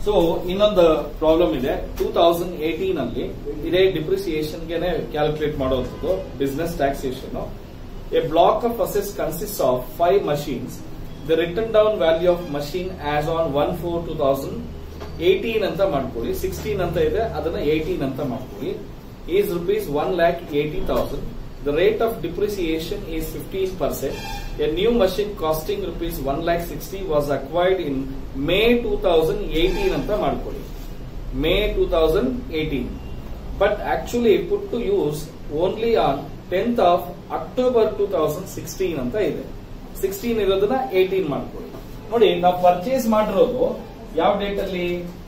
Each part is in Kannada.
ಸೊ ಇನ್ನೊಂದು ಪ್ರಾಬ್ಲಮ್ ಇದೆ ಟೂ ತೌಸಂಡ್ ಏಟೀನ್ ಅಲ್ಲಿ ಇದೇ ಡಿಪ್ರಿಸಿಯೇಷನ್ ಗೆನೆ ಕ್ಯಾಲ್ಕುಲೇಟ್ ಮಾಡುವಂಥದ್ದು business taxation a block of ಅಸೆಸ್ consist of five machines the written down value of machine as on one four two thousand eighteen ಅಂತ ಮಾಡ್ಕೊಳ್ಳಿ ಸಿಕ್ಸ್ಟೀನ್ ಅಂತ ಇದೆ ಅದನ್ನ ಏಟೀನ್ ಅಂತ ಮಾಡ್ಕೊಳ್ಳಿ is rupees one lakh eighty thousand the rate of depreciation is fifteen percent a new machine costing rupees one lakh sixty was acquired in May two thousand eighteen ಅಂತ ಮಾಡ್ಕೊಳ್ಳಿ May two thousand eighteen but actually put to use only on tenth of October two thousand sixteen ಅಂತ ಇದೆ ಸಿಕ್ಸ್ಟೀನ್ ಇರೋದನ್ನ ಏಟೀನ್ ಮಾಡ್ಕೊಳ್ಳಿ ನೋಡಿ ನಾವು ಪರ್ಚೇಸ್ ಮಾಡಿರೋದು ಯಾವ ಡೇಟ್ ಅಲ್ಲಿ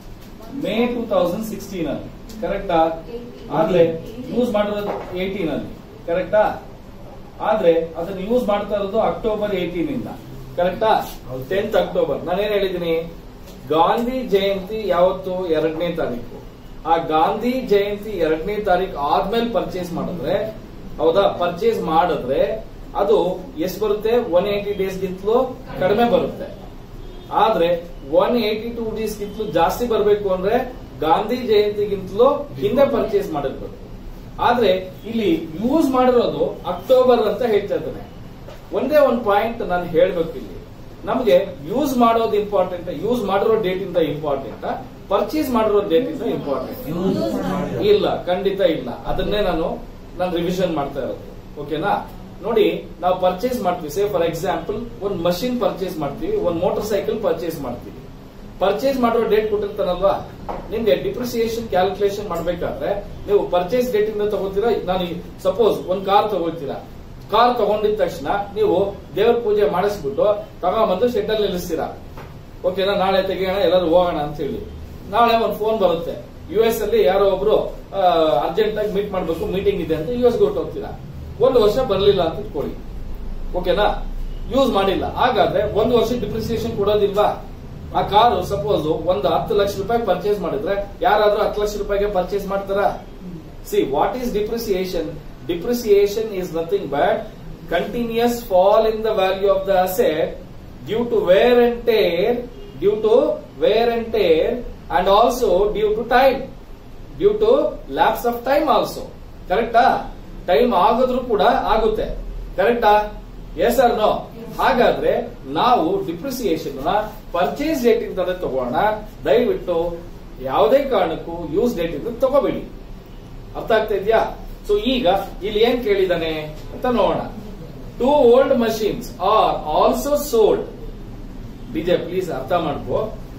ಮೇ ಟೂ ತೌಸಂಡ್ ಸಿಕ್ಸ್ಟೀನ್ ಅಲ್ಲಿ ಕರೆಕ್ಟಾ ಆದ್ರೆ ಯೂಸ್ ಮಾಡಿರೋದು ಏಟೀನ್ ಅಲ್ಲಿ ಕರೆಕ್ಟಾ ಆದ್ರೆ ಅದನ್ನ ಯೂಸ್ ಮಾಡ್ತಾ ಇರೋದು ಅಕ್ಟೋಬರ್ ಏಟೀನ್ ಇಂದ ಕರೆಕ್ಟಾ ಟೆಂತ್ ಅಕ್ಟೋಬರ್ ನಾನೇನ್ ಹೇಳಿದೀನಿ ಗಾಂಧಿ ಜಯಂತಿ ಯಾವತ್ತು ಎರಡನೇ ತಾರೀಕು ಆ ಗಾಂಧಿ ಜಯಂತಿ ಎರಡನೇ ತಾರೀಕು ಆದ್ಮೇಲೆ ಪರ್ಚೇಸ್ ಮಾಡಿದ್ರೆ ಹೌದಾ ಪರ್ಚೇಸ್ ಮಾಡಿದ್ರೆ ಅದು ಎಷ್ಟು ಬರುತ್ತೆ ಒನ್ ಏಟಿ ಡೇಸ್ ಗಿಂತಲೂ ಕಡಿಮೆ ಬರುತ್ತೆ ಆದ್ರೆ ಒನ್ ಏಟಿ ಟೂ ಡೇಸ್ ಗಿಂತಲೂ ಜಾಸ್ತಿ ಬರಬೇಕು ಅಂದ್ರೆ ಗಾಂಧಿ ಜಯಂತಿಗಿಂತಲೂ ಹಿಂದೆ ಪರ್ಚೇಸ್ ಮಾಡಿರ್ಬೇಕು ಆದ್ರೆ ಇಲ್ಲಿ ಯೂಸ್ ಮಾಡಿರೋದು ಅಕ್ಟೋಬರ್ ಅಂತ ಹೇಳ್ತಾ ಇದ್ದಾನೆ ಒಂದೇ ಒಂದು ಪಾಯಿಂಟ್ ನಾನು ಹೇಳ್ಬೇಕು ಇಲ್ಲಿ ನಮಗೆ ಯೂಸ್ ಮಾಡೋದು ಇಂಪಾರ್ಟೆಂಟ್ ಯೂಸ್ ಮಾಡಿರೋ ಡೇಟ್ ಇಂದ ಇಂಪಾರ್ಟೆಂಟ್ ಪರ್ಚೇಸ್ ಮಾಡಿರೋ ಡೇಟ್ ಇಂದ ಇಂಪಾರ್ಟೆಂಟ್ ಇಲ್ಲ ಖಂಡಿತ ಇಲ್ಲ ಅದನ್ನೇ ನಾನು ನಾನು ರಿವಿಷನ್ ಮಾಡ್ತಾ ಇರೋದು ಓಕೆನಾ ನೋಡಿ ನಾವು ಪರ್ಚೇಸ್ ಮಾಡ್ತೀವಿ ಸೇ ಫಾರ್ ಎಕ್ಸಾಂಪಲ್ ಒಂದು ಮಷಿನ್ ಪರ್ಚೇಸ್ ಮಾಡ್ತೀವಿ ಒಂದು ಮೋಟರ್ ಸೈಕಲ್ ಪರ್ಚೇಸ್ ಮಾಡ್ತೀವಿ ಪರ್ಚೇಸ್ ಮಾಡಿರೋ ಡೇಟ್ ಕೊಟ್ಟಿರ್ತಾನಲ್ವಾ ನಿಮ್ಗೆ ಡಿಪ್ರಿಸಿಯೇಷನ್ ಕ್ಯಾಲ್ಕುಲೇಷನ್ ಮಾಡ್ಬೇಕಾದ್ರೆ ನೀವು ಪರ್ಚೇಸ್ ಡೇಟ್ ಇಂದ ತಗೋತೀರಾ ನಾನು ಸಪೋಸ್ ಒಂದ್ ಕಾರ್ ತಗೋತೀರಾ ಕಾರ್ ತಗೊಂಡಿದ ತಕ್ಷಣ ನೀವು ದೇವ್ರ ಪೂಜೆ ಮಾಡಿಸ್ಬಿಟ್ಟು ತಗೊಂಬಂದು ಶೆಡ್ ಅಲ್ಲಿ ನಿಲ್ಲಿಸ್ತೀರಾ ಓಕೆನಾ ನಾಳೆ ತೆಗಿಯೋಣ ಎಲ್ಲರೂ ಹೋಗೋಣ ಅಂತ ಹೇಳಿ ನಾಳೆ ಒಂದು ಫೋನ್ ಬರುತ್ತೆ ಯು ಎಸ್ ಅಲ್ಲಿ ಯಾರೋ ಒಬ್ರು ಅರ್ಜೆಂಟ್ ಆಗಿ ಮೀಟ್ ಮಾಡ್ಬೇಕು ಮೀಟಿಂಗ್ ಇದೆ ಅಂತ ಯು ಎಸ್ ಹೋಗ್ತೀರಾ ಒಂದು ವರ್ಷ ಬರಲಿಲ್ಲ ಅಂತ ಇಟ್ಕೊಳ್ಳಿ ಓಕೆನಾ ಯೂಸ್ ಮಾಡಿಲ್ಲ ಹಾಗಾದ್ರೆ ಒಂದು ವರ್ಷ ಡಿಪ್ರಿಸಿಯೇಷನ್ ಕೊಡೋದಿಲ್ವಾ ಆ ಕಾರು ಸಪೋಸ್ ಒಂದು ಹತ್ತು ಲಕ್ಷ ರೂಪಾಯಿ ಪರ್ಚೇಸ್ ಮಾಡಿದ್ರೆ ಯಾರಾದ್ರೂ ಹತ್ತು ಲಕ್ಷ ರೂಪಾಯಿಗೆ ಪರ್ಚೇಸ್ ಮಾಡ್ತಾರಾ see what is depreciation depreciation is nothing but continuous fall in the value of the asset due to wear and tear due to wear and tear and also due to time due to lapse of time also ಕರೆಕ್ಟಾ ಟೈಮ್ ಆಗಿದ್ರು ಕೂಡ ಆಗುತ್ತೆ ಕರೆಕ್ಟಾ ಎಸ್ ಆರ್ ನೋ ಹಾಗಾದ್ರೆ ನಾವು ಡಿಪ್ರಿಸಿಯೇಷನ್ ಪರ್ಚೇಸ್ ಡೇಟ್ ಇಂದ ತಗೋಣ ದಯವಿಟ್ಟು ಯಾವುದೇ ಕಾರಣಕ್ಕೂ ಯೂಸ್ ಡೇಟ್ ಇಂದ ತಗೋಬೇಡಿ ಅರ್ಥ ಆಗ್ತಾ ಇದೆಯಾ ಸೊ ಈಗ ಇಲ್ಲಿ ಏನ್ ಕೇಳಿದಾನೆ ಅಂತ ನೋಡೋಣ two old machines are also sold ಡಿಜೆ ಪ್ಲೀಸ್ ಅರ್ಥ ಮಾಡ್ಕೋ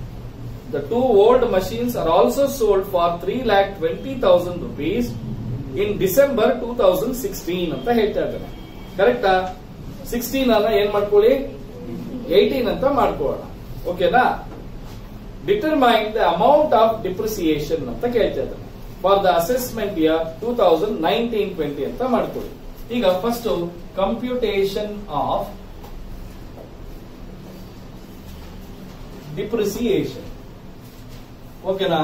the two old machines are also sold for three lakh twenty thousand rupees in December two thousand sixteen ಅಂತ ಹೇಳ್ತಾ ಇದ್ದಾನೆ ಕರೆಕ್ಟಾ ಸಿಕ್ಸ್ಟೀನ್ ಅನ್ನ ಏನ್ ಮಾಡ್ಕೊಳ್ಳಿ ಏಯ್ಟೀನ್ ಅಂತ ಮಾಡ್ಕೊಳ್ಳೋಣ ಓಕೆನಾ determine the amount of depreciation ಅಂತ ಕೇಳ್ತಾ ಇದ್ದಾನೆ for the assessment year two thousand nineteen twenty ಅಂತ ಮಾಡ್ಕೊಳ್ಳಿ ಈಗ ಫಸ್ಟ್ ಕಂಪ್ಯೂಟೇಷನ್ ಆಫ್ ಡಿಪ್ರಿಸಿಯೇಷನ್ ಓಕೆನಾ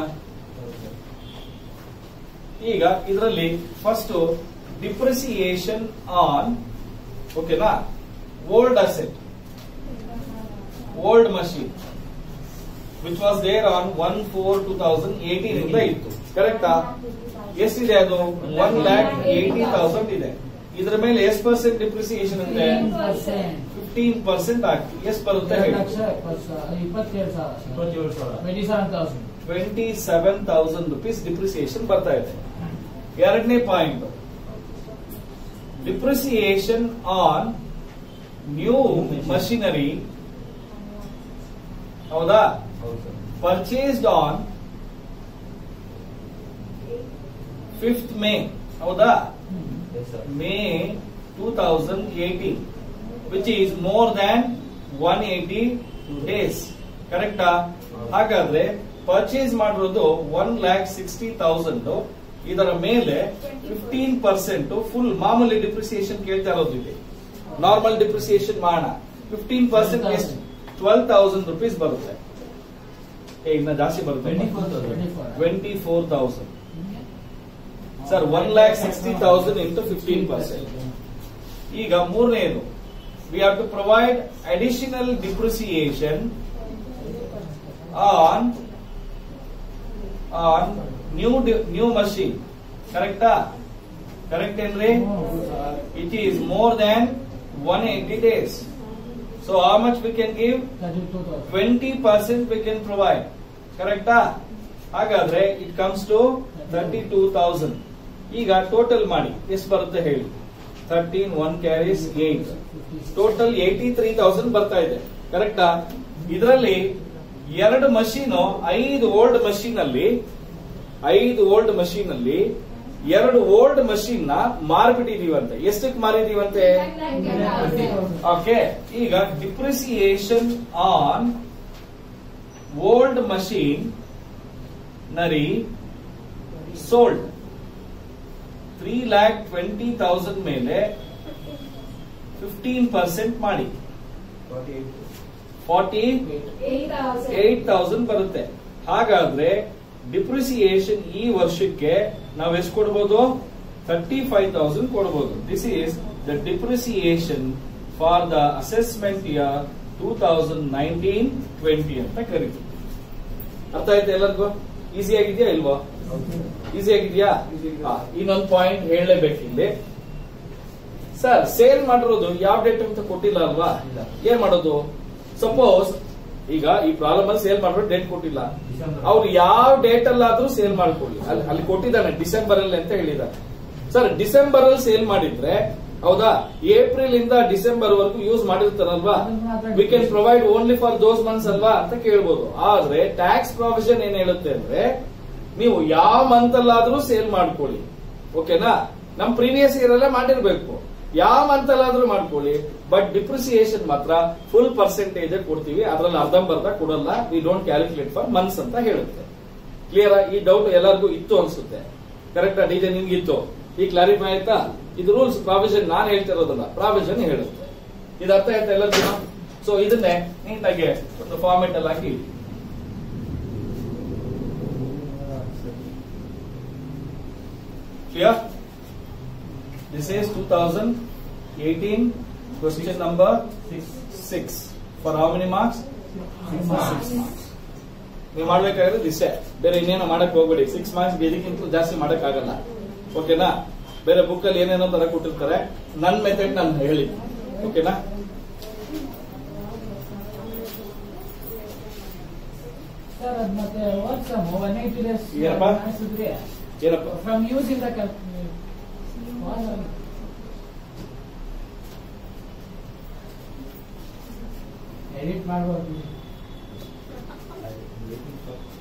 ಈಗ ಇದರಲ್ಲಿ ಫಸ್ಟ್ ಡಿಪ್ರಿಸಿಯೇಷನ್ ಆನ್ ಓಕೆನಾ old asset old machine which was there on one four two thousand eighteen ಇಂದ ಇತ್ತು ಕರೆಕ್ಟಾ ಎಷ್ಟಿದೆ ಅದು ಒನ್ ಲ್ಯಾಕ್ ಏಟಿ ತೌಸಂಡ್ ಇದೆ ಇದ್ರ ಮೇಲೆ ಎಷ್ಟು ಪರ್ಸೆಂಟ್ ಡಿಪ್ರಿಸಿಯೇಷನ್ ಅಂದ್ರೆ ಫಿಫ್ಟೀನ್ ಪರ್ಸೆಂಟ್ ಹಾಕಿ ಎಷ್ಟು ಬರುತ್ತೆ ಹೇಳಿ ಇಪ್ಪತ್ತೇಳು ಸಾವಿರ twenty seven thousand twenty seven thousand rupees depreciation ಬರ್ತಾ ಇದೆ ಎರಡನೇ point depreciation on new machinery ಹೌದಾ ಪರ್ಚೇಸ್ಡ್ ಆನ್ ಫಿಫ್ತ್ ಮೇ ಹೌದಾ May two thousand eighteen which is more than one eighty days ಕರೆಕ್ಟಾ ಹಾಗಾದ್ರೆ ಪರ್ಚೇಸ್ ಮಾಡಿರೋದು ಒನ್ ಲ್ಯಾಕ್ ಸಿಕ್ಸ್ಟಿ ತೌಸಂಡ್ ಇದರ ಮೇಲೆ ಫಿಫ್ಟೀನ್ ಪರ್ಸೆಂಟ್ ಫುಲ್ ಮಾಮೂಲಿ ಡಿಪ್ರಿಸಿಯೇಷನ್ ಕೇಳ್ತಾ ಇರೋದು ಇದೆ ನಾರ್ಮಲ್ ಡಿಪ್ರಿಸಿಯೇಷನ್ ಮಾಡೋಣ ಫಿಫ್ಟೀನ್ ಪರ್ಸೆಂಟ್ ಎಷ್ಟು ಟ್ವೆಲ್ ತೌಸಂಡ್ ರುಪೀಸ್ ಬರುತ್ತೆ ಏ ಇನ್ನ ಜಾಸ್ತಿ ಬರುತ್ತೆ twenty four thousand sir one lakh sixty thousand into fifteen percent ಈಗ ಮೂರನೇದು we have to provide additional depreciation on on new new machine ಕರೆಕ್ಟಾ ಕರೆಕ್ಟ್ ಏನ್ರಿ it is more than 180 days. So how much we can give? Thirty two thousand. 20 percent we can provide. ಕರೆಕ್ಟಾ ಹಾಗಾದ್ರೆ it comes to thirty two thousand ಈಗ ಟೋಟಲ್ ಮಾಡಿ ಎಷ್ಟು ಬರುತ್ತೆ ಹೇಳಿ thirteen one carries eight total eighty three thousand ಬರ್ತಾ ಇದೆ ಕರೆಕ್ಟಾ ಇದರಲ್ಲಿ ಎರಡು ಮಷೀನು ಐದು ಓಲ್ಡ್ ಮಷೀನ್ ಅಲ್ಲಿ ಐದು ಓಲ್ಡ್ ಮಷೀನ್ ಅಲ್ಲಿ ಎರಡು ಓಲ್ಡ್ ಮಷೀನ್ ನ ಮಾರ್ಬಿಟ್ಟಿದೀವಂತೆ ಎಷ್ಟಕ್ಕೆ ಮಾರಿದೀವಂತೆ ಓಕೆ ಈಗ depreciation on old machinery sold three lakh twenty thousand ಮೇಲೆ ಫಿಫ್ಟೀನ್ ಪರ್ಸೆಂಟ್ ಮಾಡಿ ಫಾರ್ಟಿ ಏಟ್ ತೌಸಂಡ್ ಬರುತ್ತೆ ಹಾಗಾದ್ರೆ ಡಿಪ್ರಿಸಿಯೇಷನ್ ಈ ವರ್ಷಕ್ಕೆ ನಾವು ಎಷ್ಟು ಕೊಡ್ಬೋದು ಥರ್ಟಿ ಫೈವ್ ತೌಸಂಡ್ ಕೊಡ್ಬೋದು this is the depreciation for the assessment year two thousand nineteen twenty ಅಂತ ಕರಿತೀವಿ ಅರ್ಥ ಆಯ್ತಾ ಎಲ್ಲರಿಗೂ ಈಸಿ ಆಗಿದ್ಯಾ ಇಲ್ವಾ ಈಸಿ ಆಗಿದ್ಯಾ ಹಾ, ಇನ್ನೊಂದು ಪಾಯಿಂಟ್ ಹೇಳಲೇಬೇಕು ಇಲ್ಲಿ ಸರ್ ಸೇಲ್ ಮಾಡಿರೋದು ಯಾವ ಡೇಟ್ ಅಂತ ಕೊಟ್ಟಿಲ್ಲ ಅಲ್ವಾ ಇಲ್ಲ. ಏನ್ ಮಾಡೋದು ಸಪೋಸ್ ಈಗ ಈ ಪ್ರಾಬ್ಲಮ್ ಅಲ್ಲಿ ಸೇಲ್ ಮಾಡಿರೋ ಡೇಟ್ ಕೊಟ್ಟಿಲ್ಲ ಡಿಸೆಂಬರ್. ಅವ್ರು ಯಾವ ಡೇಟ್ ಅಲ್ಲಾದ್ರೂ ಸೇಲ್ ಮಾಡ್ಕೊಳ್ಳಿ ಅಲ್ಲಿ ಅಲ್ಲಿ ಕೊಟ್ಟಿದ್ದಾನೆ ಡಿಸೆಂಬರ್ ಅಲ್ಲಿ ಅಂತ ಹೇಳಿದ್ದಾರೆ ಸರ್ ಡಿಸೆಂಬರ್ ಅಲ್ಲಿ ಸೇಲ್ ಮಾಡಿದ್ರೆ ಹೌದಾ ಏಪ್ರಿಲ್ ಇಂದ ಡಿಸೆಂಬರ್ ವರೆಗೂ ಯೂಸ್ ಮಾಡಿರ್ತಾರಲ್ವಾ we can provide only for those months ಅಲ್ವಾ ಅಂತ ಕೇಳ್ಬೋದು ಆದ್ರೆ ಟ್ಯಾಕ್ಸ್ ಪ್ರಾವಿಷನ್ ಏನ್ ಹೇಳುತ್ತೆ ಅಂದ್ರೆ ನೀವು ಯಾವ ಮಂತ್ ಅಲ್ಲಾದ್ರೂ ಸೇಲ್ ಮಾಡ್ಕೊಳ್ಳಿ ಓಕೆನಾ ನಮ್ ಪ್ರೀವಿಯಸ್ ಇಯರ್ ಅಲ್ಲೇ ಮಾಡಿರ್ಬೇಕು ಯಾವ ಮಂತ್ ಅಲ್ಲಾದ್ರೂ ಮಾಡ್ಕೊಳ್ಳಿ ಬಟ್ ಡಿಪ್ರಿಸಿಯೇಷನ್ ಮಾತ್ರ ಫುಲ್ ಪರ್ಸೆಂಟೇಜ್ ಕೊಡ್ತೀವಿ ಅದ್ರಲ್ಲಿ ಅರ್ಧಂಬರ್ಧ ಕೊಡಲ್ಲ we don't calculate for months ಅಂತ ಹೇಳುತ್ತೆ ಕ್ಲಿಯರ್ ಈ ಡೌಟ್ ಎಲ್ಲರಿಗೂ ಇತ್ತು ಅನ್ಸುತ್ತೆ ಕರೆಕ್ಟಾ ಡಿಜೆ ನಿಮ್ಗೆ ಇತ್ತು ಈ ಕ್ಲಾರಿಫೈ ಆಯ್ತಾ ಇದು ರೂಲ್ಸ್ ಪ್ರಾವಿಷನ್ ನಾನು ಹೇಳ್ತಿರೋದಲ್ಲ ಪ್ರಾವಿಷನ್ ಹೇಳುತ್ತೆ ಇದು ಅರ್ಥ ಆಯ್ತಾ ಎಲ್ಲರಿಗೂ ಸೊ ಇದನ್ನೇ ನೀಟಾಗಿ ಒಂದು ಫಾರ್ಮೆಟ್ ಅಲ್ಲಿ ಹಾಕಿ ಇಡಿ. Clear? This is 2018 question number 6. For how many marks? Six marks. ನೀವು ಮಾಡ್ಬೇಕಾಗಿರೋದು ಇಷ್ಟೇ ಬೇರೆ ಇನ್ನೇನು ಮಾಡಕ್ ಹೋಗ್ಬೇಡಿ ಸಿಕ್ಸ್ ಮಾರ್ಕ್ಸ್ ಇದಕ್ಕಿಂತ ಜಾಸ್ತಿ ಮಾಡಕ್ ಆಗಲ್ಲ ಓಕೆನಾ ಬೇರೆ ಬುಕ್ ಅಲ್ಲಿ ಏನೇನೋ ತರ ಕೊಟ್ಟಿರ್ತಾರೆ ನನ್ ಮೆಥಡ್ ನಾನು ಹೇಳಿ ಓಕೆನಾ Sir, ಅದ್ ಮತ್ತೆ what sum? One eighty days. ಏನಪ್ಪ? ಅನ್ಸಿದ್ರೆ, ಏನಪ್ಪ From using the calculator. Edit ಮಾಡ್ಬೋದು